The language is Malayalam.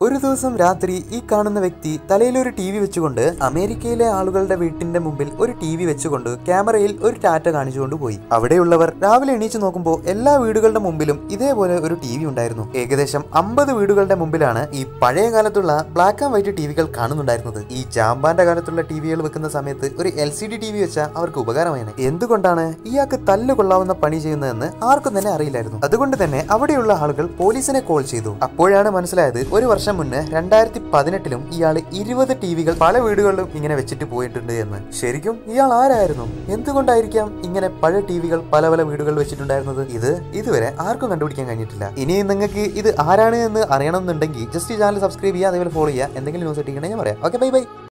ഒരു ദിവസം രാത്രി ഈ കാണുന്ന വ്യക്തി തലയിൽ ഒരു ടി വി വെച്ചുകൊണ്ട് അമേരിക്കയിലെ ആളുകളുടെ വീട്ടിന്റെ മുമ്പിൽ ഒരു ടി വി വെച്ചുകൊണ്ട് ക്യാമറയിൽ ഒരു ടാറ്റ കാണിച്ചുകൊണ്ട് പോയി അവിടെയുള്ളവർ രാവിലെ എണീച്ചു നോക്കുമ്പോൾ എല്ലാ വീടുകളുടെ മുമ്പിലും ഇതേപോലെ ഒരു ടി വി ഉണ്ടായിരുന്നു ഏകദേശം അമ്പത് വീടുകളുടെ മുമ്പിലാണ് ഈ പഴയ കാലത്തുള്ള ബ്ലാക്ക് ആൻഡ് വൈറ്റ് ടി വികൾ കാണുന്നുണ്ടായിരുന്നത് ഈ ജാമ്പാന്റെ കാലത്തുള്ള ടി വികൾ വെക്കുന്ന സമയത്ത് ഒരു L C D T V വെച്ചാൽ അവർക്ക് ഉപകാരമാണ് എന്തുകൊണ്ടാണ് ഇയാൾക്ക് തല്ല് കൊള്ളാവുന്ന പണി ചെയ്യുന്നതെന്ന് ആർക്കും തന്നെ അറിയില്ലായിരുന്നു അതുകൊണ്ട് തന്നെ അവിടെയുള്ള ആളുകൾ പോലീസിനെ കോൾ ചെയ്തു അപ്പോഴാണ് മനസ്സിലായത് ഒരു വർഷം മുന്നേ രണ്ടായിരത്തി പതിനെട്ടിലും ഇയാൾ ഇരുപത് ടി വികൾ പല വീടുകളിലും ഇങ്ങനെ വെച്ചിട്ട് പോയിട്ടുണ്ട് എന്ന് ശരിക്കും ഇയാൾ ആരായിരുന്നു എന്തുകൊണ്ടായിരിക്കാം ഇങ്ങനെ പഴയ ടി വികൾ പല പല വീടുകളിൽ വെച്ചിട്ടുണ്ടായിരുന്നത് ഇത് ഇതുവരെ ആർക്കും കണ്ടുപിടിക്കാൻ കഴിഞ്ഞിട്ടില്ല ഇനി നിങ്ങൾക്ക് ഇത് ആരാണ് എന്ന് അറിയണമെന്നുണ്ടെങ്കിൽ ജസ്റ്റ് ചാനൽ സബ്സ്ക്രൈബ് ചെയ്യുക അതേപോലെ ഫോളോ ചെയ്യുക എന്തെങ്കിലും ന്യൂസ് കിട്ടിയിട്ടുണ്ടെങ്കിൽ ഞാൻ പറയാം ഓക്കെ ബൈ ബൈ